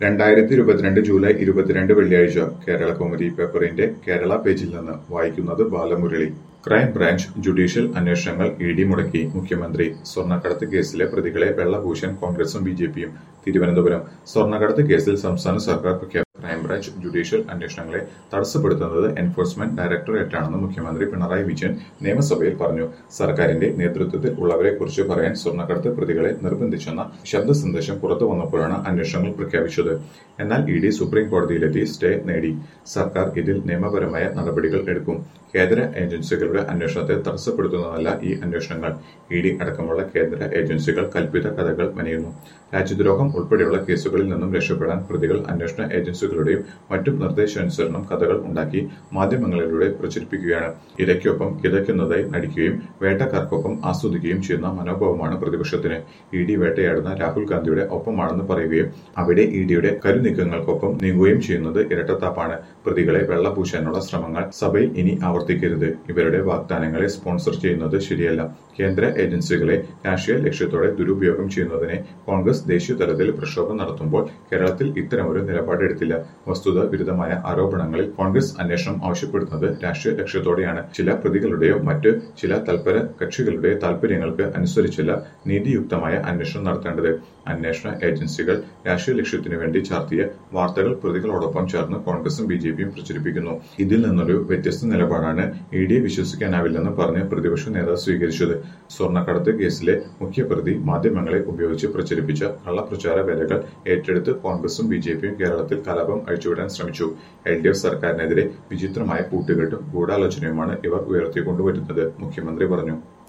രണ്ടായിരത്തി ഇരുപത്തിരണ്ട് ജൂലൈ ഇരുപത്തിരണ്ട് വെള്ളിയാഴ്ച കേരള കൗമുദി പേപ്പറിന്റെ കേരള പേജിൽ നിന്ന് വായിക്കുന്നത് ബാലമുരളി ക്രൈം ബ്രാഞ്ച് ജുഡീഷ്യൽ അന്വേഷണങ്ങൾ ഇ ഡി മുടക്കി മുഖ്യമന്ത്രി സ്വർണ്ണക്കടത്ത് കേസിലെ പ്രതികളെ വെള്ളഭൂഷൺ കോൺഗ്രസും ബി ജെ പിയും തിരുവനന്തപുരം സ്വർണ്ണക്കടത്ത് കേസിൽ സംസ്ഥാന സർക്കാർ പ്രഖ്യാപിച്ചു ക്രൈംബ്രാഞ്ച് ജുഡീഷ്യൽ അന്വേഷണങ്ങളെ തടസ്സപ്പെടുത്തുന്നത് എൻഫോഴ്സ്മെന്റ് ഡയറക്ടറേറ്റാണെന്ന് മുഖ്യമന്ത്രി പിണറായി വിജയൻ നിയമസഭയിൽ പറഞ്ഞു സർക്കാരിന്റെ നേതൃത്വത്തിൽ ഉള്ളവരെ കുറിച്ച് പറയാൻ സ്വർണ്ണക്കടത്ത് പ്രതികളെ നിർബന്ധിച്ചെന്ന ശബ്ദ സന്ദേശം പുറത്തു വന്നപ്പോഴാണ് അന്വേഷണങ്ങൾ പ്രഖ്യാപിച്ചത് എന്നാൽ ഇ ഡി സുപ്രീം കോടതിയിലെത്തി സ്റ്റേ നേടി സർക്കാർ ഇതിൽ നിയമപരമായ നടപടികൾ എടുക്കും കേന്ദ്ര ഏജൻസികളുടെ അന്വേഷണത്തെ തടസ്സപ്പെടുത്തുന്നതല്ല ഈ അന്വേഷണങ്ങൾ ഇ ഡി അടക്കമുള്ള കേന്ദ്ര ഏജൻസികൾ കൽപ്പിത കഥകൾ മെനയുന്നു രാജ്യദ്രോഹം ഉൾപ്പെടെയുള്ള കേസുകളിൽ നിന്നും രക്ഷപ്പെടാൻ പ്രതികൾ അന്വേഷണ ഏജൻസികളുടെയും മറ്റും നിർദ്ദേശാനുസരണം കഥകൾ ഉണ്ടാക്കി മാധ്യമങ്ങളിലൂടെ പ്രചരിപ്പിക്കുകയാണ് ഇരയ്ക്കൊപ്പം കിതയ്ക്കുന്നതായി നടിക്കുകയും വേട്ടക്കാർക്കൊപ്പം ആസ്വദിക്കുകയും ചെയ്യുന്ന മനോഭാവമാണ് പ്രതിപക്ഷത്തിന് ഇ ഡി വേട്ടയാടുന്ന രാഹുൽ ഗാന്ധിയുടെ ഒപ്പമാണെന്ന് പറയുകയും അവിടെ ഇ ഡിയുടെ കരുനീക്കങ്ങൾക്കൊപ്പം നീങ്ങുകയും ചെയ്യുന്നത് ഇരട്ടത്താപ്പാണ് പ്രതികളെ വെള്ളപൂശാനുള്ള ശ്രമങ്ങൾ സഭയിൽ ഇനി ആവർത്തിക്കരുത് ഇവരുടെ വാഗ്ദാനങ്ങളെ സ്പോൺസർ ചെയ്യുന്നത് ശരിയല്ല കേന്ദ്ര ഏജൻസികളെ രാഷ്ട്രീയ ലക്ഷ്യത്തോടെ ദുരുപയോഗം ചെയ്യുന്നതിനെ കോൺഗ്രസ് ദേശീയ തലത്തിൽ പ്രക്ഷോഭം നടത്തുമ്പോൾ കേരളത്തിൽ ഇത്തരമൊരു നിലപാടെടുത്തില്ല വസ്തുത വിരുദ്ധമായ ആരോപണങ്ങളിൽ കോൺഗ്രസ് അന്വേഷണം ആവശ്യപ്പെടുന്നത് രാഷ്ട്രീയ ലക്ഷ്യത്തോടെയാണ് ചില പ്രതികളുടെയോ മറ്റ് ചില തൽപര കക്ഷികളുടെ താൽപര്യങ്ങൾക്ക് അനുസരിച്ചല്ല നീതിയുക്തമായ അന്വേഷണം നടത്തേണ്ടത് അന്വേഷണ ഏജൻസികൾ രാഷ്ട്രീയ ലക്ഷ്യത്തിനു വേണ്ടി ചാർത്തിയ വാർത്തകൾ പ്രതികളോടൊപ്പം ചേർന്ന് കോൺഗ്രസും ബി ജെ പിയും പ്രചരിപ്പിക്കുന്നു ഇതിൽ നിന്നൊരു വ്യത്യസ്ത നിലപാടാണ് ഇ ഡിയെ വിശ്വസിക്കാനാവില്ലെന്ന് പറഞ്ഞ് പ്രതിപക്ഷ നേതാവ് സ്വീകരിച്ചത് സ്വർണ്ണക്കടത്ത് കേസിലെ മുഖ്യപ്രതി മാധ്യമങ്ങളെ ഉപയോഗിച്ച് പ്രചരിപ്പിച്ച കള്ളപ്രചാര വേലകൾ ഏറ്റെടുത്ത് കോൺഗ്രസും ബി ജെ പിയും കേരളത്തിൽ കലാപം അഴിച്ചുവിടാൻ ശ്രമിച്ചു എൽ ഡി എഫ് സർക്കാരിനെതിരെ വിചിത്രമായ കൂട്ടുകെട്ടും ഗൂഢാലോചനയുമാണ് ഇവർ ഉയർത്തിക്കൊണ്ടുവരുന്നത് മുഖ്യമന്ത്രി പറഞ്ഞു